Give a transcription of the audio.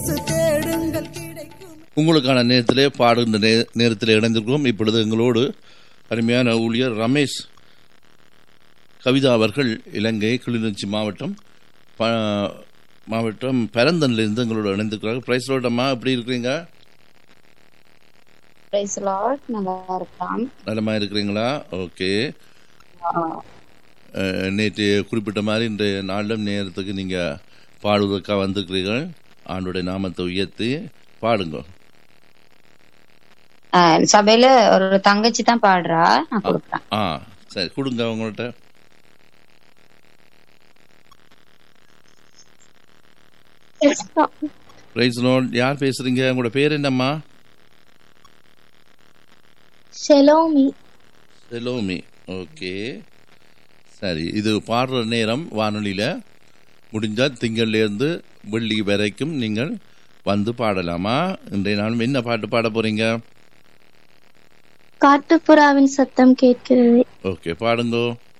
தேடுங்கள் கிடைக்கும் உங்களுக்கான நேரத்திலே பாடுகின்ற நே நேரத்தில் இணைந்திருக்கிறோம் இப்பொழுது எங்களோடு அருமையான ஊழியர் ரமேஷ் கவிதா அவர்கள் இலங்கை கிளிநொச்சி மாவட்டம் ப மாவட்டம் பரந்தன்லேருந்து எங்களோட இணைந்திருக்கிறார்கள் பிரைஸ் ரோட்டம்மா எப்படி இருக்கிறீங்க பிரைஸ் லார்ட் நல்லா இருக்கலாம் நலமா இருக்கிறீங்களா ஓகே அஹ், நேற்று குறிப்பிட்ட மாதிரி இன்றைய நாளிலும் நேரத்துக்கு நீங்கள் பாடுவதற்காக வந்திருக்கிறீர்கள் ஆண்டுடைய நாமத்தை உயர்த்தி பாடுங்க ஆஹ் சபையில ஒரு தங்கச்சி தான் பாடுறா நான் கொடுக்குறேன் ஆ சரி கொடுங்க அவங்கள்ட்ட பிரைஸ் லோன் யார் பேசுறீங்க உங்களோட பேர் என்னம்மா ஷெலோமி செலோமி ஓகே சரி இது பாடுற நேரம் வானொலியில் முடிஞ்சால் திங்கள்லேருந்து வெள்ளி வரைக்கும் நீங்கள் வந்து பாடலாமா இன்றைய நாளும் என்ன பாட்டு பாட போறீங்க காட்டுப்புறாவின் சத்தம் கேட்கிறது ஓகே பாடுங்கோ